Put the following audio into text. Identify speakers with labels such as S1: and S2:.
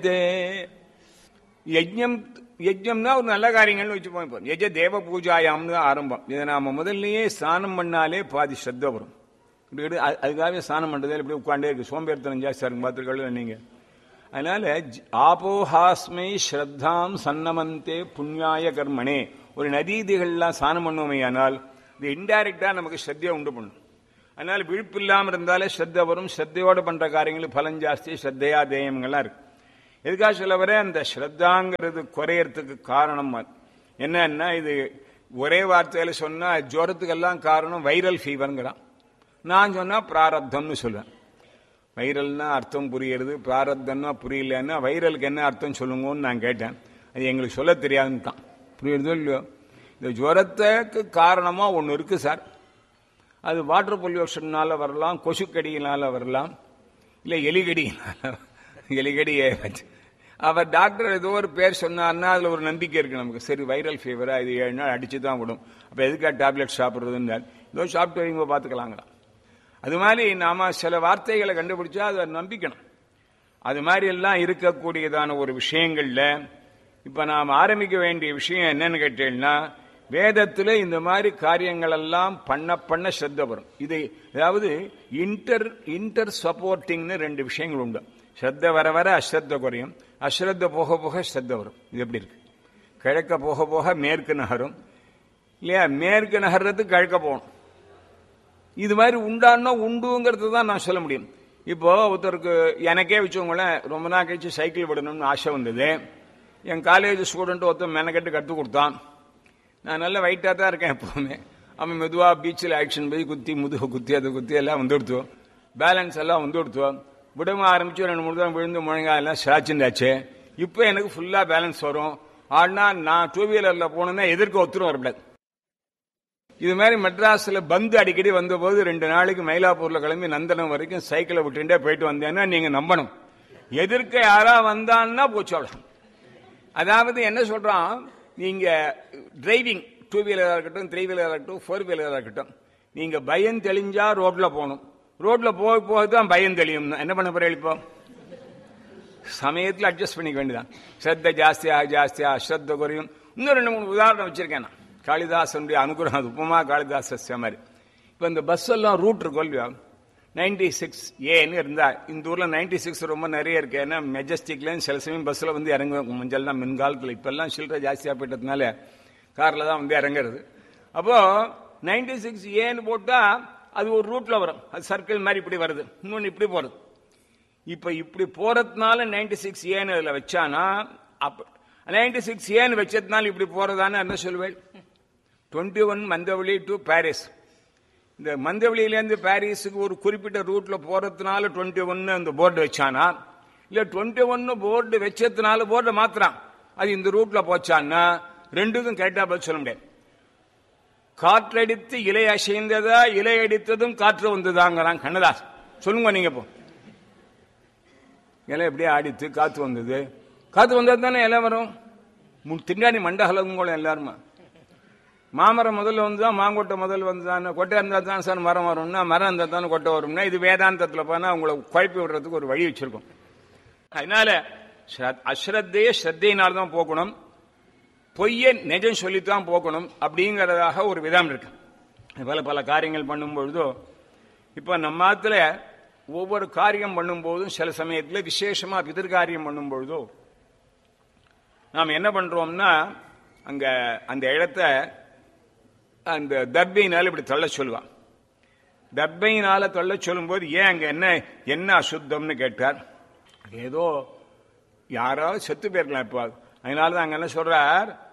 S1: இது யஜ்ஞம் யஜ்ஞம்னா ஒரு நல்ல காரியங்கள்னு வச்சுப்போம் இப்போ யஜ தேவ பூஜாயாம்னு ஆரம்பம் இதை நாம முதல்லயே ஸ்நானம் பண்ணாலே பாதி ஸ்ரத்த வரும் இப்படி எடு- அது- அதுக்காகவே ஸ்நானம் பண்றதே இப்படி உட்காண்டே இருக்கு சோம்பேறித்தனம் ஜாஸ்தியா இருக்கும் பார்த்துருக்கல நீங்க அதனால ஜ- ஆபோஹாஸ்மை ஸ்ரத்தாம் சன்னமந்தே புண்ணியாய கர்மனே ஒரு நதீதிகள்லாம் ஸ்நானம் பண்ணுவோமையானால் இது இன்டைரக்டா நமக்கு ஸ்ரத்தையை உண்டு பண்ணும் அதனால விழிப்பு இல்லாம இருந்தாலே ஸ்ரத்த வரும் ஸ்ரத்தையோட பண்ற காரியங்களுக்கு பலன் ஜாஸ்தி ஸ்ரத்தையா தேயங்கள்லாம் இருக்கு எதுக்காக சொல்ல வர அந்த ஸ்ரத்தாங்கிறது குறையறதுக்கு காரணம் அது. என்னன்னா இது ஒரே வார்த்தையில சொன்னா ஜுரத்துக்கெல்லாம் காரணம் வைரல் ஃபீவருங்கிறான் நான் சொன்னா பிராரப்தம்னு சொல்லுவேன் வைரல்னா அர்த்தம் புரியுறது பிராரப்தம்னா புரியலன்னா வைரலுக்கு என்ன அர்த்தம் சொல்லுங்கன்னு நான் கேட்டேன் அது எங்களுக்கு சொல்ல தெரியாதுன்னு தான் புரியுறதோ இல்லையோ இந்த ஜுரத்துக்கு காரணமா ஒன்று இருக்கு சார் அது வாட்டர் பொல்யூஷன்னால வரலாம் கொசுக்கடியினால வரலாம் இல்லை எலிகடியினால எலிகடியே வச்சு அவர் டாக்டர் ஏதோ ஒரு பேர் சொன்னார்னா அதில் ஒரு நம்பிக்கை இருக்கு நமக்கு சரி வைரல் ஃபீவரா இது ஏழு நாள் அடிச்சு தான் விடும் அப்போ எதுக்காக டேப்லெட் சாப்பிட்றதுன்னு ஏதோ சாப்பிட்டு வரீங்க பார்த்துக்கலாங்களா அது மாதிரி நாம சில வார்த்தைகளை கண்டுபிடிச்சா அதை நம்பிக்கணும் அது மாதிரி எல்லாம் இருக்கக்கூடியதான ஒரு விஷயங்கள்ல இப்ப நாம் ஆரம்பிக்க வேண்டிய விஷயம் என்னன்னு கேட்டீங்கன்னா வேதத்துல இந்த மாதிரி காரியங்கள் எல்லாம் பண்ண பண்ண ஸ்ரத்த வரும் இது அதாவது இன்டர் இன்டர் சப்போர்ட்டிங்னு ரெண்டு விஷயங்கள் உண்டு ஸ்ரத்த வர வர அஸ்ரத்த குறையும் அஸ்ரத்த போக போக ஸ்ரத்த வரும் இது எப்படி இருக்கு கிழக்க போக போக மேற்கு நகரும் இல்லையா மேற்கு நகர்றதுக்கு கிழக்க போகணும் இது மாதிரி உண்டான்னா உண்டுங்கிறது தான் நான் சொல்ல முடியும் இப்போ ஒருத்தருக்கு எனக்கே வச்சவங்களேன் ரொம்ப நாள் கழிச்சு சைக்கிள் விடணும்னு ஆசை வந்தது என் காலேஜ் ஸ்டூடெண்ட் ஒருத்தன் மெனக்கட்டு கற்றுக் கொடுத்தான் நான் நல்ல வெயிட்டாக தான் இருக்கேன் எப்பவுமே அவன் மெதுவாக பீச்சில் ஆக்ஷன் போய் குத்தி முதுகு குத்தி அதை குத்தி எல்லாம் வந்து கொடுத்தோம் பேலன்ஸ் எல்லாம் வந்து கொடுத்தோம் விடம ஆரம்பிச்சு ரெண்டு மூணு தான் விழுந்து முழங்கா எல்லாம் ஸ்டாச்சுண்டாச்சு இப்போ எனக்கு ஃபுல்லாக பேலன்ஸ் வரும் ஆனால் நான் டூ வீலரில் போனேன்னா எதிர்க்க ஒத்துரும் வரக்கூடாது இது மாதிரி மெட்ராஸ்ல பந்து அடிக்கடி வந்தபோது ரெண்டு நாளைக்கு மயிலாப்பூர்ல கிளம்பி நந்தனம் வரைக்கும் சைக்கிளை விட்டுட்டே போயிட்டு வந்தேன்னா நீங்க நம்பணும் எதிர்க்க யாரா வந்தான்னா போச்சு அவ்வளவு அதாவது என்ன சொல்றான் நீங்க டிரைவிங் டூ வீலரா இருக்கட்டும் த்ரீ வீலரா இருக்கட்டும் ஃபோர் வீலரா இருக்கட்டும் நீங்க பயம் தெளிஞ்சா ரோட்ல போகணும் ரோட்ல போக போக தான் பயம் தெளியும் என்ன பண்ண போறேன் இப்போ சமயத்தில் அட்ஜஸ்ட் பண்ணிக்க வேண்டியதான் ஸ்ரத்த ஜாஸ்தியாக ஜாஸ்தியாக அஸ்ரத்த குறையும் இன்னும் ரெண்டு மூணு உதாரணம் வச்சிருக்கேன் நான் காளிதாசனுடைய அனுகிரகம் அது உப்புமா காளிதாச மாதிரி இப்போ இந்த பஸ் எல்லாம் ரூட் இருக்கும் இல்லையா நைன்டி சிக்ஸ் ஏன்னு இருந்தா இந்த ஊர்ல நைன்டி சிக்ஸ் ரொம்ப நிறைய இருக்கு ஏன்னா மெஜஸ்டிக்லேருந்து சில சமயம் பஸ்ஸில் வந்து இறங்குவேன் மஞ்சள்லாம் மின்காலத்தில் இப்பெல்லாம் சில்லறை ஜாஸ்தியாக போயிட்டதுனால காரில் தான் வந்து இறங்குறது அப்போ நைன்டி சிக்ஸ் ஏன்னு போட்டா அது ஒரு ரூட்ல வரும் அது சர்க்கிள் மாதிரி இப்படி வருது இன்னொன்று இப்படி போறது இப்ப இப்படி போறதுனால நைன்டி சிக்ஸ் ஏன்னு அதுல வச்சானா அப்ப நைன்டி சிக்ஸ் ஏன்னு வச்சதுனால இப்படி போறதான்னு என்ன சொல்வேன் twenty one Mandaveli to Parrys இந்த மந்தவெளியிலேருந்து பாரிஸுக்கு ஒரு குறிப்பிட்ட ரூட்ல போறதுனால டுவெண்ட்டி ஒன்னு அந்த போர்டு வச்சானா இல்ல டுவெண்ட்டி ஒன்னு போர்டு வச்சதுனால போர்டை மாத்துறான் அது இந்த ரூட்ல போச்சான்னா ரெண்டுக்கும் கரெக்டா பதில் சொல்ல முடியாது காற்றடித்து இலை அசைந்ததா இலை அடித்ததும் காற்று வந்ததாங்கிறான் கண்ணதாஸ் சொல்லுங்க நீங்க இப்போ இலை எப்படியே ஆடித்து காத்து வந்தது காத்து வந்தது தானே இலை வரும் மு- திண்டாடி மண்டகலங்குங்களும் எல்லாருமா மாமரம் முதல்ல வந்து தான் மாங்கொட்டை முதல்ல வந்து தான் கொட்டை இருந்தால் தான் சார் மரம் வரும்னா மரம் இருந்தால் தானே கொட்டை வரும்னா இது வேதாந்தத்தில் போனால் உங்களை குழப்பி விடுறதுக்கு ஒரு வழி வச்சிருக்கோம் அதனால ஸ்ரத்- அஸ்ரத்தையே ஸ்ரத்தையினால் தான் போக்கணும் பொய்யை நிஜம் சொல்லித்தான் போக்கணும் அப்படிங்கிறதாக ஒரு விதம் இருக்கு பல பல காரியங்கள் பண்ணும் பொழுதோ இப்ப நம்ம ஆத்துல ஒவ்வொரு காரியம் பண்ணும்போதும் சில சமயத்துல விசேஷமா பிதிர்காரியம் பண்ணும் பொழுதோ நாம் என்ன பண்றோம்னா அங்க அந்த இடத்த அந்த தர்பையினால இப்படி தள்ள சொல்லுவான் தர்பையினால தள்ள சொல்லும்போது ஏன் அங்க என்ன என்ன அசுத்தம்னு கேட்டார் ஏதோ யாராவது செத்து போயிருக்கலாம் இப்போ அதனால தான் அங்க என்ன சொல்றார்